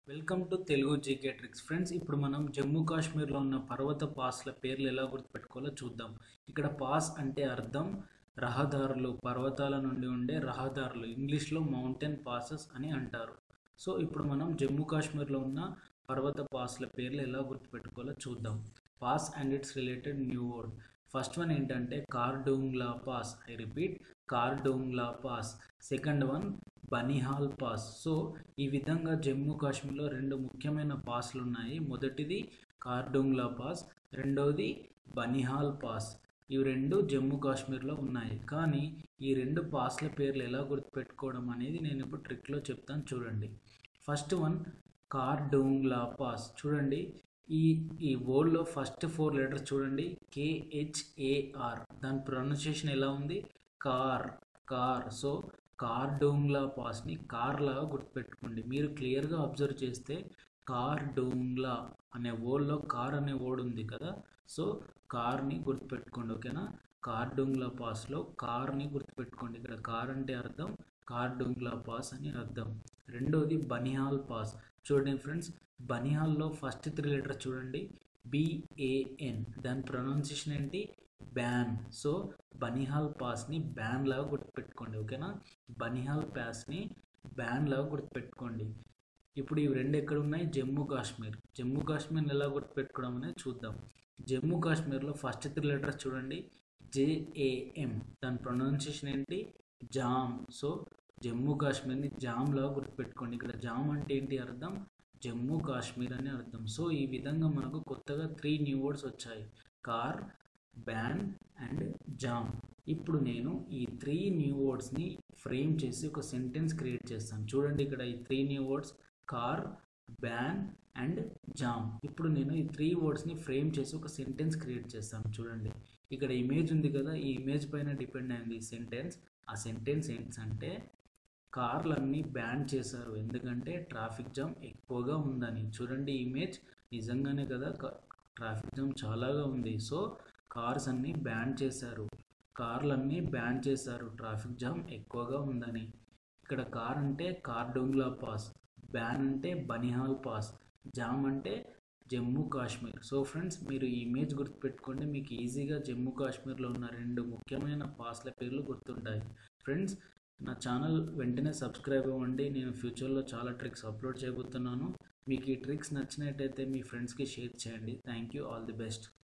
welcome to Telugu GK tricks friends ఇప్పుడు మనం జమ్మూ కాశ్మీర్లో ఉన్న పర్వత పాస్ల పేర్లు ఎలా గుర్తుపెట్టుకోవాలో చూద్దాం ఇక్కడ పాస్ అంటే అర్థం రహదారులు పర్వతాల నుండి ఉండే రహదారులు ఇంగ్లీష్లో మౌంటైన్ పాసెస్ అని అంటారు సో ఇప్పుడు మనం జమ్మూ కాశ్మీర్లో ఉన్న పర్వత పాస్ల పేర్లు ఎలా గుర్తుపెట్టుకోవాలో చూద్దాం pass and it's related new word first one ఏంటంటే Khardungla pass I repeat Khardungla pass second one Banihal pass so ఈ విధంగా జమ్మూ కాశ్మీర్లో రెండు ముఖ్యమైన పాస్లు ఉన్నాయి మొదటిది కార్డోంగ్లా పాస్ రెండవది బనిహాల్ పాస్ ఇవి రెండు జమ్మూ కాశ్మీర్లో ఉన్నాయి కానీ ఈ రెండు పాస్ల పేర్లు ఎలా గుర్తుపెట్టుకోవడం అనేది నేను ఇప్పుడు ట్రిక్లో చెప్తాను చూడండి ఫస్ట్ వన్ కార్డోంగ్లా పాస్ చూడండి ఈ ఈ వర్డ్లో ఫస్ట్ ఫోర్ లెటర్స్ చూడండి కేహెచ్ఏఆర్ దాని ప్రొనౌన్సియేషన్ ఎలా ఉంది కార్ కార్ సో కార్డోంగ్లా పాస్ని కార్ లాగా గుర్తుపెట్టుకోండి మీరు క్లియర్గా అబ్జర్వ్ చేస్తే కార్ డోంగ్లా అనే వర్డ్లో కార్ అనే వర్డ్ ఉంది కదా సో కార్ని గుర్తుపెట్టుకోండి ఓకేనా కార్డోంగ్లా పాస్లో కార్ని గుర్తుపెట్టుకోండి ఇక్కడ కార్ అంటే అర్థం కార్డోంగ్లా పాస్ అని అర్థం రెండోది బనిహాల్ పాస్ చూడండి ఫ్రెండ్స్ బనిహాల్లో ఫస్ట్ త్రీ లెటర్స్ చూడండి బిఏఎన్ దాని ప్రొనౌన్సియేషన్ ఏంటి బ్యాన్ సో బనిహాల్ పాస్ని బ్యాన్ లాగా గుర్తుపెట్టుకోండి ఓకేనా బనిహాల్ పాస్ని బ్యాన్ లాగా గుర్తుపెట్టుకోండి ఇప్పుడు ఇవి రెండు ఎక్కడ ఉన్నాయి జమ్మూ కాశ్మీర్ జమ్మూ కాశ్మీర్ని ఎలా గుర్తుపెట్టుకోవడం అనేది చూద్దాం జమ్మూ కాశ్మీర్లో ఫస్ట్ త్రీ లెటర్స్ చూడండి జేఏఎం దాని ప్రొనౌన్సియేషన్ ఏంటి జామ్ సో జమ్మూ కాశ్మీర్ని జామ్ లాగా గుర్తుపెట్టుకోండి ఇక్కడ జామ్ అంటే ఏంటి అర్థం జమ్మూ కాశ్మీర్ అని అర్థం సో ఈ విధంగా మనకు కొత్తగా త్రీ న్యూ వర్డ్స్ వచ్చాయి కార్ బ్యాన్ అండ్ జామ్ ఇప్పుడు నేను ఈ త్రీ న్యూ వర్డ్స్ని ఫ్రేమ్ చేసి ఒక సెంటెన్స్ క్రియేట్ చేస్తాను చూడండి ఇక్కడ ఈ three new words car ban and jam ఇప్పుడు నేను ఈ త్రీ వర్డ్స్ని ఫ్రేమ్ చేసి ఒక సెంటెన్స్ క్రియేట్ చేస్తాను చూడండి ఇక్కడ ఇమేజ్ ఉంది కదా ఈ ఇమేజ్ పైన డిపెండ్ అయింది ఈ సెంటెన్స్ ఆ సెంటెన్స్ ఏంటంటే కార్లన్నీ బ్యాన్ చేశారు ఎందుకంటే ట్రాఫిక్ జామ్ ఎక్కువగా ఉందని చూడండి ఇమేజ్ నిజంగానే కదా ట్రాఫిక్ జామ్ చాలాగా ఉంది సో కార్స్ అన్నీ బ్యాన్ చేశారు కార్లన్నీ బ్యాన్ చేశారు ట్రాఫిక్ జామ్ ఎక్కువగా ఉందని ఇక్కడ కార్ అంటే కార్డోంగ్లా పాస్ బ్యాన్ అంటే బనిహాల్ పాస్ జామ్ అంటే జమ్మూ కాశ్మీర్ సో ఫ్రెండ్స్ మీరు ఈ ఇమేజ్ గుర్తుపెట్టుకోండి మీకు ఈజీగా జమ్మూ కాశ్మీర్లో ఉన్న రెండు ముఖ్యమైన పాస్ల పేర్లు గుర్తుంటాయి ఫ్రెండ్స్ నా ఛానల్ వెంటనే సబ్స్క్రైబ్ అవ్వండి నేను ఫ్యూచర్లో చాలా ట్రిక్స్ అప్లోడ్ చేయబోతున్నాను మీకు ఈ ట్రిక్స్ నచ్చినట్టయితే మీ ఫ్రెండ్స్కి షేర్ చేయండి thank you all the best